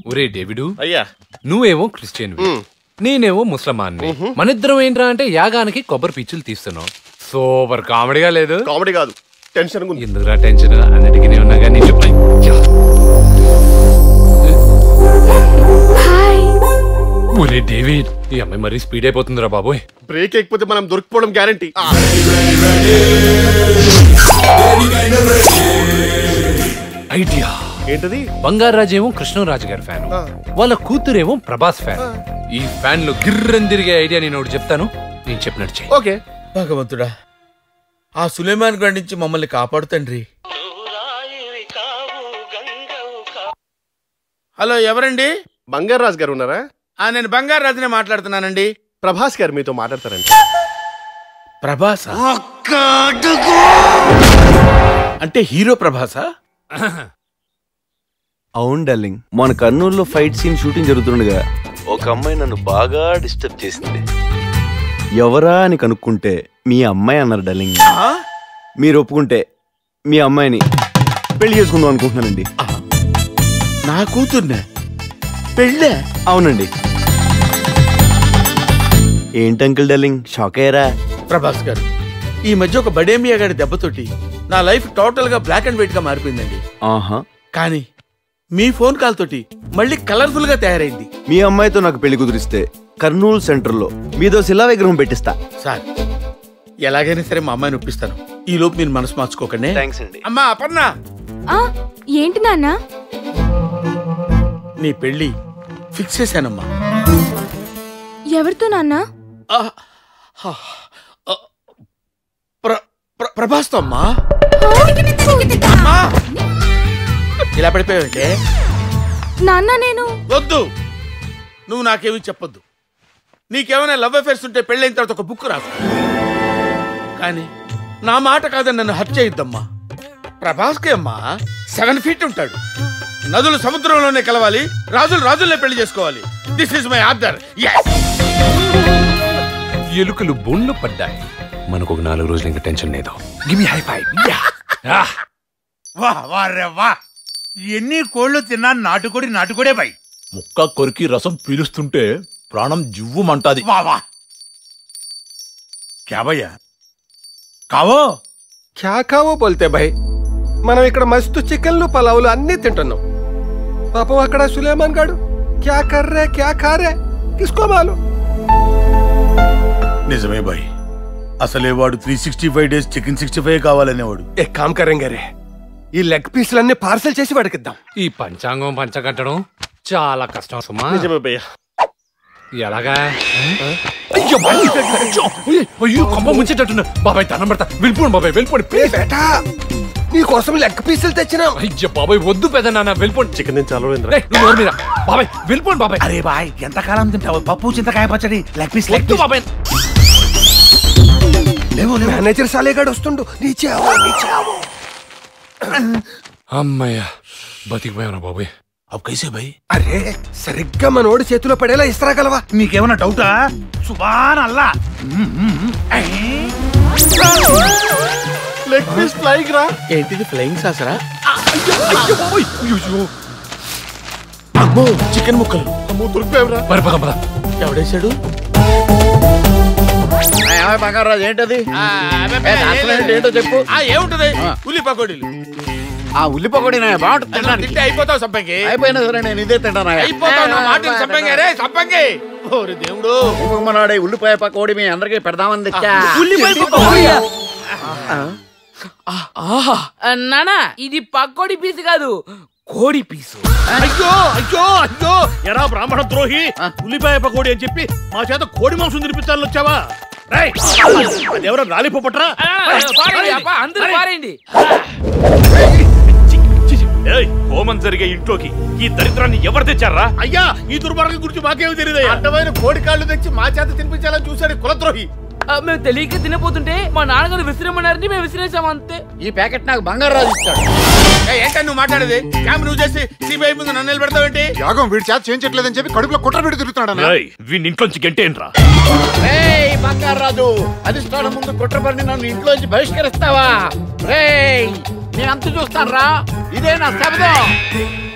ఒరే డేవిడు అయ్యా నువ్వేమో క్రిస్టియన్ నేనేమో ముస్లమాన్ని మనిద్దరం ఏంట్రా అంటే యాగానికి కొబ్బరి పిచ్చులు తీస్తున్నాం సూపర్ కామెడీగా లేదు కామెడీ కాదు టెన్షన్ ఉంది ఎందుకురా టెన్షన్ అన్నిటికీ నేను ఉన్నా కానీ చెప్పు హాయ్ ఒరే డేవిడ్ ఈ అమ్మాయి మరీ స్పీడ్ అయిపోతుందిరా బాబోయ్ బ్రేక్ ఎక్కిపోతే మనం దొరికిపోవడం గ్యారంటీ ఐడియా ఏంటది బంగారాజు ఏమో కృష్ణరాజు గారి ఫ్యాన్ వాళ్ళ కూతురేమో ప్రభాస్ ఫ్యాన్ ఈ ఫ్యాన్ లో గిర్రని తిరిగే ఐడియా నేను ఒకటి చెప్తాను నేను చెప్పినట్టు చెయ్యి ఓకే భగవంతుడా ఆ సులేమాన్ గడి నుంచి మమ్మల్ని కాపాడు తండ్రి హలో ఎవరండి బంగారు రాజు గారు ఉన్నారా ఆ నేను బంగారు రాజునే మాట్లాడుతున్నానండి ప్రభాస్ గారు మీతో మాట్లాడతారండి ప్రభాస అంటే హీరో ప్రభాసా అవును డార్లింగ్ మన కర్నూలులో ఫైట్ సీన్ షూటింగ్ జరుగుతుండగా ఒక అమ్మాయి నన్ను బాగా డిస్టర్బ్ చేసింది ఎవరా అని కనుక్కుంటే మీ అమ్మాయి అన్నారు డార్లింగ్ మీరు ఒప్పుకుంటే మీ అమ్మాయిని పెళ్లి చేసుకుందాం అనుకుంటున్నానండి నా కూతుర్నే పెళ్ళే అవునండి ఏంటి అంకుల్ డార్లింగ్ షాక్ అయ్యారా ప్రభాస్ గారు ఈ మధ్య ఒక బడేమియా గారి దెబ్బతోటి నా లైఫ్ టోటల్ గా బ్లాక్ అండ్ వైట్ గా మారిపోయిందండి ఆహా కానీ మీ ఫోన్ కాల్ తోటి మళ్ళీ కలర్ఫుల్ గా తయారైంది మీ అమ్మాయితో నాకు పెళ్లి కుదిరిస్తే కర్నూలు సెంటర్లో మీదో శిలా విగ్రహం పెట్టిస్తా సార్ ఎలాగైనా సరే మా అమ్మాయిని ఒప్పిస్తాను ఈ లోపు మీరు మనసు మార్చుకోకండి థ్యాంక్స్ అండి అమ్మా అపర్ణ ఆ ఏంటి నాన్న నీ పెళ్లి ఫిక్స్ చేశానమ్మా ఎవరితో నాన్న ఆ, హా, ఆ, ప్ర- ప్ర- ప్రభాస్తో అమ్మా అమ్మా ఇలా పడిపోయావంటే నాన్న నేను వద్దు నువ్వు నాకేమీ చెప్పొద్దు నీకేమైనా లవ్ అఫేర్స్ ఉంటే పెళ్ళైన తర్వాత ఒక బుక్ రాసు కానీ నా మాట కాదని నన్ను హత్య చేయొద్దమ్మా ప్రభాస్కే అమ్మా సెవెన్ ఫీట్ ఉంటాడు నదులు సముద్రంలోనే కలవాలి రాజులు రాజుల్నే పెళ్లి చేసుకోవాలి దిస్ ఇస్ మై ఆర్డర్ ఎలుకలు బొండ్లు పడ్డాయి మనకు ఒక నాలుగు రోజులు ఇంకా టెన్షన్ లేదు గివ్ మీ హై ఫైవ్ వా వా రే వా ఎన్ని కోళ్ళు తిన్నా నాటుకోడి నాటుకోడే బై ముక్క కొరికి రసం పీలుస్తుంటే ప్రాణం జివ్వుమంటాది వా వా క్యా భయ్యా కావో క్యా కావో బోల్తే భాయ్ మనం ఇక్కడ మస్తు చికెన్లు పలావులు అన్నీ తింటున్నాం పాపం అక్కడ సులేమాన్ గాడు క్యా కర్రే క్యా ఖారే తీసుకోమాలు నిజమే బాయ్ అసలే వాడు three sixty five days chicken sixty five కావాలనేవాడు ఏ కామ్ కరేంగే రే ఈ లెగ్ పీసులన్నీ పార్సల్ చేసి వాడికిద్దాం ఈ పంచాంగం పంచగట్టడం చాలా కష్టం సుమా నిజమే భయ్యా ఎలాగా అయ్యో బాయ్. అయ్యో, అయ్యో, అయ్యో కొమ్మ ముంచేటట్టున్నా బాబాయ్ దండం పెడతా వెళ్ళిపోండి బాబాయ్ వెళ్ళిపోండి ప్లీజ్ బేటా నీ కోసం లెగ్ పీసులు తెచ్చినాం అయ్యో బాబాయ్ వద్దు పెద్ద నాన్న వెళ్ళిపోండి చికెన్ నేను చాలా రేయ్, నువ్వు నోరు మీద బాబాయ్ వెళ్ళిపోండి బాబాయ్ అరే బాయ్ ఎంతకాలం తింటావు పప్పు చింతకాయ పచ్చడి లెగ్ పీస్ లెగ్ వద్దు పీస్ బాబాయ్ లేవో లేవో మేనేజర్ సాలేగాడు వస్తుండు నీ చావు నీ చావు అమ్మయ్యా బతికిపోయాను బాబాయ్ అవ్ కైసే భయ్ అరే సరిగ్గా మనోడి చేతిలో పడేలా ఇస్తారాగలవా నీకేమన్నా డౌటా సుబాన్ అల్లా లెగ్ పీస్ ఫ్లైగ్ రా ఏంటిది ఫ్లయింగ్ సాసరా అయ్యో బాబాయ్ అయ్యో అమ్మో చికెన్ ముక్కలు అమ్మో దొరికిపోయావురా మరి పద పద ఎవడేశాడు బంగారాజు ఏంటది ఏ, నచ్చలేదు ఏంటో చెప్పు ఆ ఏముంటది ఉల్లి పకోడీలు ఆ ఉల్లి పకోడీ బాగుంటుంది తినడానికి తింటే అయిపోతావు సంపంగి అయిపోయినా సరే నేను ఇదే తింటాను అయిపోతావు నా మాటలు సంపంగి రే సంపంగి ఓరి దేవుడు మనవాడే ఉల్లిపాయ పకోడీ మీ అందరికీ పెడదామని తెచ్చా నానా ఇది పక్కోడి పీసు కాదు కోడి పీసు అయ్యో అయ్యో అయ్యో ఎరా బ్రాహ్మణ ద్రోహి ఉల్లిపాయ పకోడి అని చెప్పి మా చేత కోడి మాంసం తినిపించాలని వచ్చావా రేయ్, అదెవరో రాలిపోపట్రా ఆ, పారేయండి, అప్ప, అందరూ పారేయండి ఏయ్, హోమం జరిగే ఇంట్లోకి ఈ దరిద్రాన్ని ఎవరు తెచ్చారా అయ్యా ఈ దుర్మార్గం గురించి మాకేమి తెలియదు అడ్డమైన కోడి కాళ్ళు తెచ్చి మా చేత తినిపించాలని చూశాడు కులద్రోహి ఆ, మేము తెలియక తినపోతుంటే మా నాన్నగారు విసిరమన్నారని మేము విసిరేసాం అంతే ఈ ప్యాకెట్ నాకు బంగారాజు ఇచ్చాడు ఏయ్, ఏంటని నువ్వు మాట్లాడేది క్యామ్ నువ్వు చేసి సిబిఐ ముందు నన్ను నిలబెడతావేంటి యాగం వీడి చేత చేయించట్లేదని చెప్పి కడుపులో కుట్ర పెట్టి తిరుగుతున్నాడు ఏయ్, వీడిని ఇంట్లోంచి గంటేంట్రా రేయ్ బంగారాజు అధిష్టానం ముందు కుట్రపడి నన్ను ఇంట్లోంచి బహిష్కరిస్తావా రేయ్ నేను అంత చూస్తాను రా ఇదే నా శబ్దం